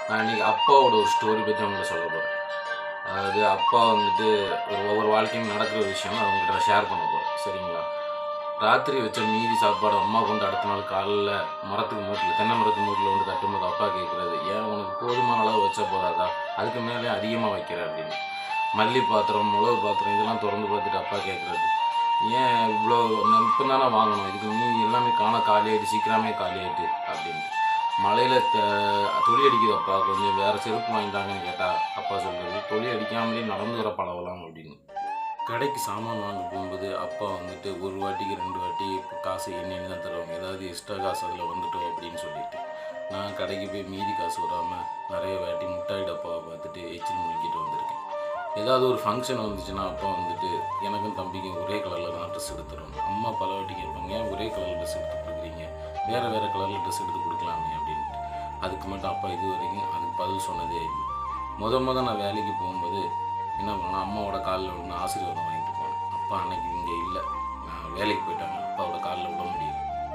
நான் இன்னைக்கு அப்பாவோட ஒரு ஸ்டோரி பற்றி உங்கள்கிட்ட சொல்ல போகிறேன் அதாவது அப்பா வந்துட்டு ஒரு ஒவ்வொரு வாழ்க்கையும் நடக்கிற விஷயம் அதை உங்கள்கிட்ட ஷேர் பண்ண போகிறேன் சரிங்களா ராத்திரி வச்ச மீதி சாப்பாடு அம்மா கொண்டு அடுத்த நாள் காலைல மரத்துக்கு மூட்டில் தென்னை மரத்து மூட்டில் வந்து தட்டும்போது அப்பா கேட்குறது ஏன் உனக்கு போதுமான அளவு வச்சா போதாதா அதுக்கு மேலே அதிகமாக வைக்கிற அப்படின்னு மல்லி பாத்திரம் மிளகு பாத்திரம் இதெல்லாம் திறந்து பார்த்துட்டு அப்பா கேட்குறது ஏன் இவ்வளோ இப்போ தானே வாங்கணும் இதுக்கு மீதி எல்லாமே காண காலியாயிட்டு சீக்கிரமே காலியாயிட்டு அப்படின்னு மழையில் த தொழி அடிக்குதப்பா கொஞ்சம் வேறு செருப்பு வாங்கிட்டாங்கன்னு கேட்டால் அப்பா சொல்கிறது தொழி அடிக்காமலே நடந்து வர பழகலாம் அப்படின்னு கடைக்கு சாமான் வாங்க போகும்போது அப்பா வந்துட்டு ஒரு வாட்டிக்கு ரெண்டு வாட்டி இப்போ காசு எண்ணெய்னு தான் தருவாங்க ஏதாவது எக்ஸ்ட்ரா காசு அதில் வந்துட்டோம் அப்படின்னு சொல்லிட்டு நான் கடைக்கு போய் மீதி காசு வராமல் நிறைய வாட்டி முட்டாய் டப்பாவை பார்த்துட்டு எச்சில் முழுக்கிட்டு வந்திருக்கேன் ஏதாவது ஒரு ஃபங்க்ஷன் வந்துச்சுன்னா அப்பா வந்துட்டு எனக்கும் தம்பிக்கும் ஒரே கலரில் தான் ட்ரெஸ் எடுத்துருவாங்க அம்மா பல வாட்டி கேட்பாங்க ஏன் ஒரே கலர் ட்ரெஸ் எடுத்து கொடுக்குறீங்க வேறு வேறு கலரில் ட்ரெஸ் எடுத்து கொடுக்கலாமே அப்படின்ட்டு அதுக்கு மட்டும் அப்பா இது வரைக்கும் அதுக்கு பதில் சொன்னதே இல்லை முத முத நான் வேலைக்கு போகும்போது என்ன பண்ணேன் அம்மாவோட காலில் விழுந்து ஆசீர்வாதம் வாங்கிட்டு போனேன் அப்பா அன்னைக்கு இங்கே இல்லை நான் வேலைக்கு போயிட்டாங்க அப்பாவோட காலில் விட முடியல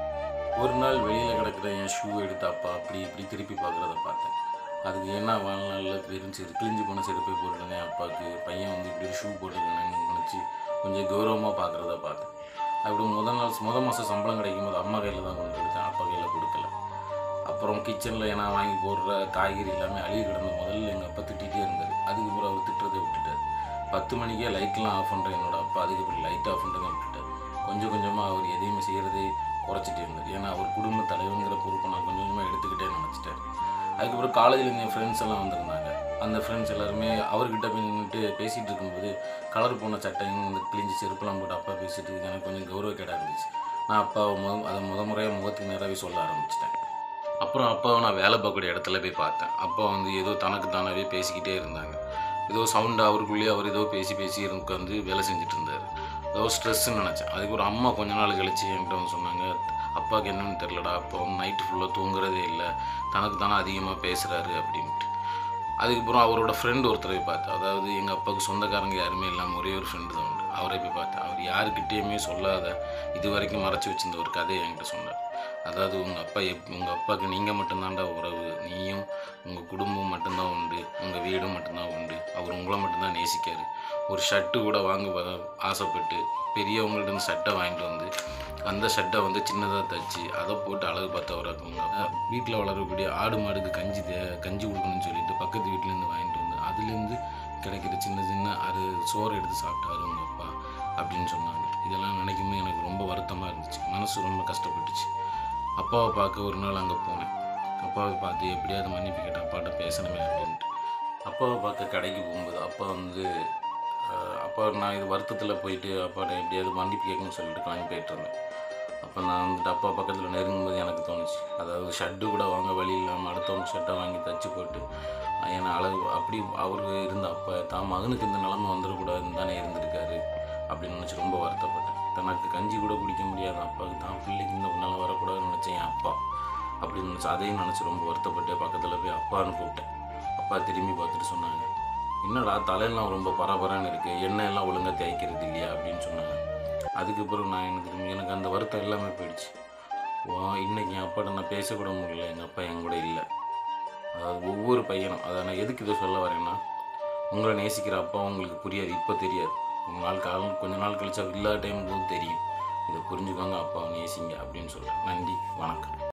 ஒரு நாள் வெளியில் கிடக்கிற என் ஷூ எடுத்து அப்பா அப்படி இப்படி திருப்பி பார்க்குறத பார்த்தேன் அதுக்கு என்ன வாழ்நாளில் வெறும் செரு கிழிஞ்சு போன செருப்பை போட்டுருந்தேன் அப்பாவுக்கு பையன் வந்து இப்படி ஷூ போட்டுருக்கேன்னு நினச்சி கொஞ்சம் கௌரவமாக பார்க்குறத பார்த்தேன் அப்படி முதல் நாள் முத மாதம் சம்பளம் கிடைக்கும் போது அம்மா கையில் தான் கொண்டு கொடுத்தேன் அப்பா கையில் கொடுக்கல அப்புறம் கிச்சனில் நான் வாங்கி போடுற காய்கறி எல்லாமே அழுகி கிடந்த முதல்ல எங்கள் அப்பா திட்டிகிட்டே இருந்தார் அதுக்கப்புறம் அவர் திட்டுறதை விட்டுட்டார் பத்து மணிக்கே லைட்லாம் ஆஃப் பண்ணுற என்னோட அப்பா அதுக்கப்புறம் லைட் ஆஃப் பண்ணுறதை விட்டுட்டார் கொஞ்சம் கொஞ்சமாக அவர் எதையுமே செய்கிறதே குறைச்சிட்டே இருந்தார் ஏன்னா அவர் குடும்ப தலைவங்கிற பொறுப்பை நான் கொஞ்சம் கொஞ்சமாக எடுத்துக்கிட்டே நினச்சிட்டேன் அதுக்கப்புறம் காலேஜில் என் ஃப்ரெண்ட்ஸ் எல்லாம் வந்திருந்தாங்க அந்த ஃப்ரெண்ட்ஸ் எல்லாருமே அவர்கிட்ட போய் நின்றுட்டு பேசிகிட்டு இருக்கும்போது கலர் போன சட்டையும் இந்த கிழிஞ்சி செருப்புலாம் போட்டு அப்பா பேசிட்டு இருக்கு. எனக்கு கொஞ்சம் கௌரவக்கேடாக இருந்துச்சு நான் அப்பாவை முத அதை முத முறையாக முகத்துக்கு நேராகவே சொல்ல ஆரம்பிச்சிட்டேன் அப்புறம் அப்பாவை நான் வேலை பார்க்கக்கூடிய இடத்துல போய் பார்த்தேன் அப்பா வந்து ஏதோ தனக்கு தானாகவே பேசிக்கிட்டே இருந்தாங்க ஏதோ சவுண்டு அவருக்குள்ளேயே அவர் ஏதோ பேசி பேசி இருந்து வந்து வேலை செஞ்சுட்டு இருந்தார் ஏதோ ஸ்ட்ரெஸ்ன்னு நினச்சேன் அதுக்கு ஒரு அம்மா கொஞ்ச நாள் கழிச்சு என்கிட்ட வந்து சொன்னாங்க அப்பாவுக்கு என்னன்னு தெரிலடா அப்பா வந்து நைட்டு ஃபுல்லாக தூங்குறதே இல்லை தனக்கு தானே அதிகமாக பேசுகிறாரு அப்படின்ட்டு அதுக்கப்புறம் அவரோட ஃப்ரெண்டு ஒருத்தரை பார்த்தேன் அதாவது எங்கள் அப்பாவுக்கு சொந்தக்காரங்க யாருமே இல்லாமல் ஒரே ஒரு ஃப்ரெண்டு தான் உண்டு அவரை போய் பார்த்தேன் அவர் யாருக்கிட்டேயுமே சொல்லாத இது வரைக்கும் மறைச்சி வச்சிருந்த ஒரு கதையை என்கிட்ட சொன்னார் அதாவது உங்கள் அப்பா எப் உங்கள் அப்பாவுக்கு நீங்கள் மட்டும்தான்டா உறவு நீயும் உங்கள் குடும்பம் மட்டும்தான் உண்டு உங்கள் வீடும் மட்டும்தான் உண்டு அவர் உங்களை மட்டும்தான் நேசிக்காரு ஒரு ஷர்ட்டு கூட வாங்க வ- ஆசைப்பட்டு பெரியவங்கள்ட்ட இருந்து சட்டை வாங்கிட்டு வந்து அந்த ஷர்ட்டை வந்து சின்னதாக தச்சு அதை போட்டு அழகு பார்த்தவராக உங்கள் வீட்டில் வளரக்கூடிய ஆடு மாடுக்கு கஞ்சி தே கஞ்சி கொடுக்கணும்னு சொல்லிட்டு பக்கத்து வீட்டிலேருந்து வாங்கிட்டு வந்து அதுலேருந்து கிடைக்கிற சின்ன சின்ன அது சோறு எடுத்து சாப்பிட்டாரு உங்கள் அப்பா அப்படின்னு சொன்னாங்க இதெல்லாம் நினைக்கும் போது எனக்கு ரொம்ப வருத்தமாக இருந்துச்சு மனசு ரொம்ப கஷ்டப்பட்டுச்சு அப்பாவை பார்க்க ஒரு நாள் அங்கே போனேன் அப்பாவை பார்த்து எப்படியாவது மன்னிப்பு கேட்ட அப்பாட்ட பேசணுமே அப்படின்ட்டு அப்பாவை பார்க்க கடைக்கு போகும்போது அப்பா வந்து அஹ், அப்பா நான் இது வருத்தத்தில் போயிட்டு அப்பாட்ட எப்படியாவது மன்னிப்பு கேட்கணும்னு சொல்லிட்டு கிளம்பி போயிட்டு இருந்தேன் அப்போ நான் வந்துட்டு அப்பா பக்கத்தில் நெருங்கும்போது எனக்கு தோணுச்சு அதாவது ஷர்ட்டு கூட வாங்க வழி இல்லாமல் அடுத்தவங்க ஷர்ட்டை வாங்கி தச்சு போட்டு ஏன்னா அளவு அப்படி அவருக்கு இருந்த அப்பா தான் மகனுக்கு இந்த நிலமை வந்துடக்கூடாதுன்னு தானே இருந்திருக்காரு அப்படின்னு நினச்சி ரொம்ப வருத்தப்பட்டேன் தனக்கு கஞ்சி கூட குடிக்க முடியாத அப்பாவுக்கு தான் பிள்ளைக்கு இந்த நிலை வரக்கூடாதுன்னு நினச்சேன் என் அப்பா அப்படின்னு நினச்சி அதையும் நினச்சி ரொம்ப வருத்தப்பட்டு பக்கத்தில் போய் அப்பான்னு கூப்பிட்டேன் அப்பா திரும்பி பார்த்துட்டு சொன்னாங்க என்னடா தலையெல்லாம் ரொம்ப பரபரன்னு இருக்குது எண்ணெய் எல்லாம் ஒழுங்காக தேய்க்கிறது இல்லையா அப்படின்னு சொன்னாங்க அதுக்கப்புறம் நான் எனக்கு திரும்பி எனக்கு அந்த வருத்தம் எல்லாமே போயிடுச்சு ஓ இன்னைக்கு என் அப்பாட்ட நான் பேசக்கூட முடியல எங்கள் அப்பா என் கூட இல்லை அதாவது ஒவ்வொரு பையனும் அதை நான் எதுக்கு இதை சொல்ல வரேன்னா உங்களை நேசிக்கிற அப்பா உங்களுக்கு புரியாது இப்போ தெரியாது கொஞ்ச நாள் காலம் கொஞ்ச நாள் கழிச்சா இல்லாத டைம் போது தெரியும் இதை புரிஞ்சுக்கோங்க அப்பாவை நேசிங்க அப்படின்னு சொல்கிறேன் நன்றி வணக்கம்